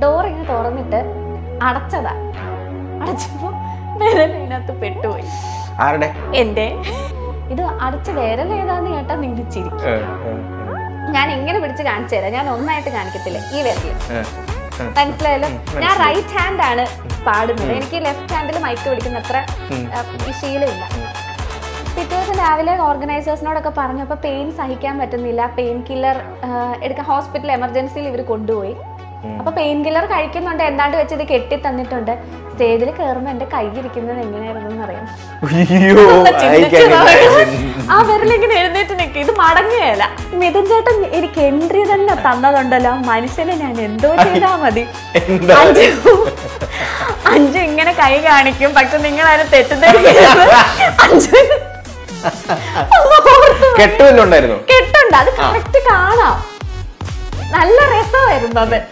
Door ഇങ്ങനെ തുറന്നിട്ട് അടച്ചതാ അടച്ചപ്പോ വിരൽ അതിനകത്ത് പെട്ടുപോയി ആരുടെ എന്റെ ഇത് അടച്ച വിരൽ ഏതാന്ന് കേട്ടാ നിങ്ങൾ ചിരിക്കും ഏ, ഏ, ഞാൻ ഇങ്ങനെ പിടിച്ച് കാണിച്ചു തരാം ഞാൻ ഒന്നായിട്ട് കാണിക്കത്തില്ല ഈ വിരല് ഏ, ഏ. മനസ്സിലായല്ലോ ഞാൻ റൈറ്റ് ഹാൻഡ് ആണ് പാടുന്നത് എനിക്ക് ലെഫ്റ്റ് ഹാൻഡിൽ മൈക്ക് പിടിക്കുന്ന അത്ര ആ, ഈ ശീലമില്ല പിറ്റേ ദിവസം രാവിലെ ഓർഗനൈസേഴ്സിനോടൊക്കെ പറഞ്ഞപ്പോൾ പെയിൻ സഹിക്കാൻ പറ്റുന്നില്ല പെയിൻ കില്ലർ എടുക്കാൻ ഹോസ്പിറ്റൽ എമർജൻസിയിൽ ഇവർ കൊണ്ടുപോയി അപ്പൊ പെയിൻ കില്ലർ കഴിക്കുന്നുണ്ട് എന്താണ്ട് വെച്ച് ഇത് കെട്ടി തന്നിട്ടുണ്ട് സ്റ്റേജിൽ കയറുമ്പോൾ എന്റെ കൈ ഇരിക്കുന്നത് എങ്ങനെയായിരുന്നു അറിയാം അയ്യോ അയക്കാൻ ആ വിരലിങ്ങനെ എഴുന്നേറ്റ് നിൽക്കും ഇത് മടങ്ങുകയല്ല മിഥുൻ ചേട്ടൻ എനിക്ക് എൻട്രി തന്നെ തന്നതുണ്ടല്ലോ മനുഷ്യനെ ഞാൻ എന്തോ ചെയ്താ മതി എന്താ അഞ്ചു അഞ്ചു ഇങ്ങനെ കൈ കാണിക്കും പക്ഷെ നിങ്ങൾ അതിന് തെറ്റിദ്ധരിക്കരുത് അഞ്ചു ഒന്ന് ഓർത്ത് കെട്ടുവല്ലോ ഉണ്ടായിരുന്നു കെട്ടുണ്ട് അത് കറക്റ്റ് കാണാം നല്ല രസമായിരുന്നു അത്